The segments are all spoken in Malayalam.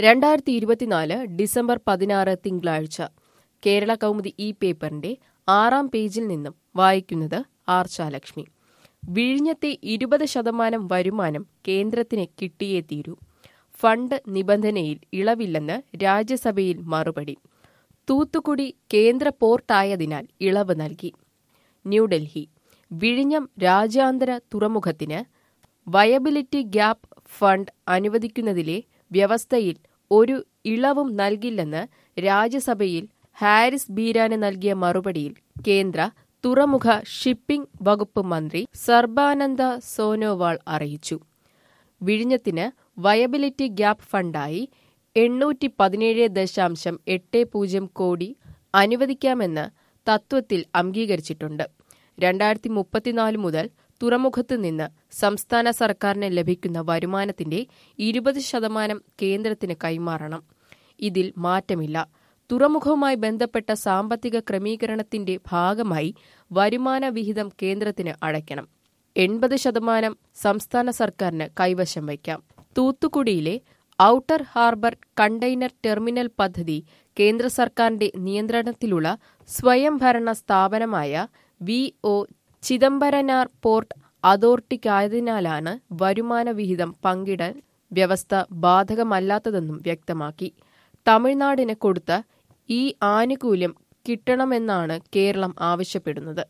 രണ്ടായിരത്തി ഇരുപത്തിനാല് ഡിസംബർ പതിനാറ് തിങ്കളാഴ്ച കേരള കൗമുദി ഈ പേപ്പറിന്റെ ആറാം പേജിൽ നിന്നും വായിക്കുന്നത് ആർച്ചാലക്ഷ്മി വിഴിഞ്ഞത്തെ ഇരുപത് ശതമാനം വരുമാനം കേന്ദ്രത്തിന് കിട്ടിയേ തീരൂ ഫണ്ട് നിബന്ധനയിൽ ഇളവില്ലെന്ന് രാജ്യസഭയിൽ മറുപടി തൂത്തുക്കുടി കേന്ദ്ര പോർട്ടായതിനാൽ ഇളവ് നൽകി ന്യൂഡൽഹി വിഴിഞ്ഞം രാജ്യാന്തര തുറമുഖത്തിന് വയബിലിറ്റി ഗ്യാപ്പ് ഫണ്ട് അനുവദിക്കുന്നതിലെ വ്യവസ്ഥയിൽ ഒരു ഇളവും നൽകില്ലെന്ന് രാജ്യസഭയിൽ ഹാരിസ് ബീരാന് നൽകിയ മറുപടിയിൽ കേന്ദ്ര തുറമുഖ ഷിപ്പിംഗ് വകുപ്പ് മന്ത്രി സർബാനന്ദ സോനോവാൾ അറിയിച്ചു വിഴിഞ്ഞത്തിന് വയബിലിറ്റി ഗ്യാപ്പ് ഫണ്ടായി എണ്ണൂറ്റി പതിനേഴ് ദശാംശം എട്ട് പൂജ്യം കോടി അനുവദിക്കാമെന്ന് തത്വത്തിൽ അംഗീകരിച്ചിട്ടുണ്ട് രണ്ടായിരത്തി മുപ്പത്തിനാല് മുതൽ തുറമുഖത്ത് നിന്ന് സംസ്ഥാന സർക്കാരിന് ലഭിക്കുന്ന വരുമാനത്തിന്റെ ഇരുപത് ശതമാനം കേന്ദ്രത്തിന് കൈമാറണം ഇതിൽ മാറ്റമില്ല തുറമുഖവുമായി ബന്ധപ്പെട്ട സാമ്പത്തിക ക്രമീകരണത്തിന്റെ ഭാഗമായി വരുമാന വിഹിതം കേന്ദ്രത്തിന് അടയ്ക്കണം എൺപത് ശതമാനം സംസ്ഥാന സർക്കാരിന് കൈവശം വയ്ക്കാം തൂത്തുക്കുടിയിലെ ഔട്ടർ ഹാർബർ കണ്ടെയ്നർ ടെർമിനൽ പദ്ധതി കേന്ദ്ര സർക്കാരിന്റെ നിയന്ത്രണത്തിലുള്ള സ്വയംഭരണ സ്ഥാപനമായ വി ഒ ചിദംബരനാർ പോർട്ട് അതോറിറ്റിക്കായതിനാലാണ് വരുമാന വിഹിതം പങ്കിടൽ വ്യവസ്ഥ ബാധകമല്ലാത്തതെന്നും വ്യക്തമാക്കി തമിഴ്നാടിന് കൊടുത്ത ഈ ആനുകൂല്യം കിട്ടണമെന്നാണ് കേരളം ആവശ്യപ്പെടുന്നത്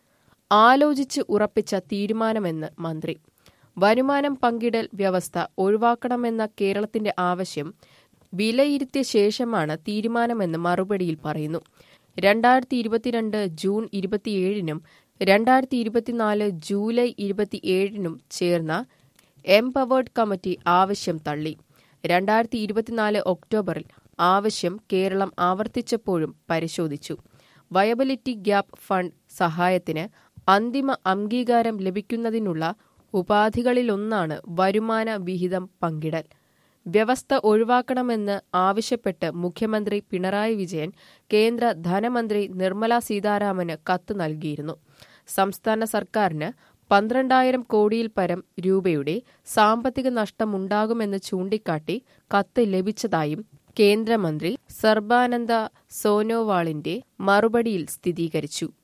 ആലോചിച്ച് ഉറപ്പിച്ച തീരുമാനമെന്ന് മന്ത്രി വരുമാനം പങ്കിടൽ വ്യവസ്ഥ ഒഴിവാക്കണമെന്ന കേരളത്തിന്റെ ആവശ്യം വിലയിരുത്തിയ ശേഷമാണ് തീരുമാനമെന്ന് മറുപടിയിൽ പറയുന്നു രണ്ടായിരത്തി ഇരുപത്തിരണ്ട് ജൂൺ ഇരുപത്തിയേഴിനും രണ്ടായിരത്തി ഇരുപത്തിനാല് ജൂലൈ ഇരുപത്തിയേഴിനും ചേർന്ന എംപവേർഡ് കമ്മിറ്റി ആവശ്യം തള്ളി രണ്ടായിരത്തി ഇരുപത്തിനാല് ഒക്ടോബറിൽ ആവശ്യം കേരളം ആവർത്തിച്ചപ്പോഴും പരിശോധിച്ചു വയബിലിറ്റി ഗ്യാപ്പ് ഫണ്ട് സഹായത്തിന് അന്തിമ അംഗീകാരം ലഭിക്കുന്നതിനുള്ള ഉപാധികളിലൊന്നാണ് വരുമാന വിഹിതം പങ്കിടൽ വ്യവസ്ഥ ഒഴിവാക്കണമെന്ന് ആവശ്യപ്പെട്ട് മുഖ്യമന്ത്രി പിണറായി വിജയൻ കേന്ദ്ര ധനമന്ത്രി നിർമ്മല സീതാരാമന് കത്ത് നൽകിയിരുന്നു സംസ്ഥാന സർക്കാരിന് പന്ത്രണ്ടായിരം കോടിയിൽ പരം രൂപയുടെ സാമ്പത്തിക നഷ്ടമുണ്ടാകുമെന്ന് ചൂണ്ടിക്കാട്ടി കത്ത് ലഭിച്ചതായും കേന്ദ്രമന്ത്രി സർബാനന്ദ സോനോവാളിന്റെ മറുപടിയിൽ സ്ഥിരീകരിച്ചു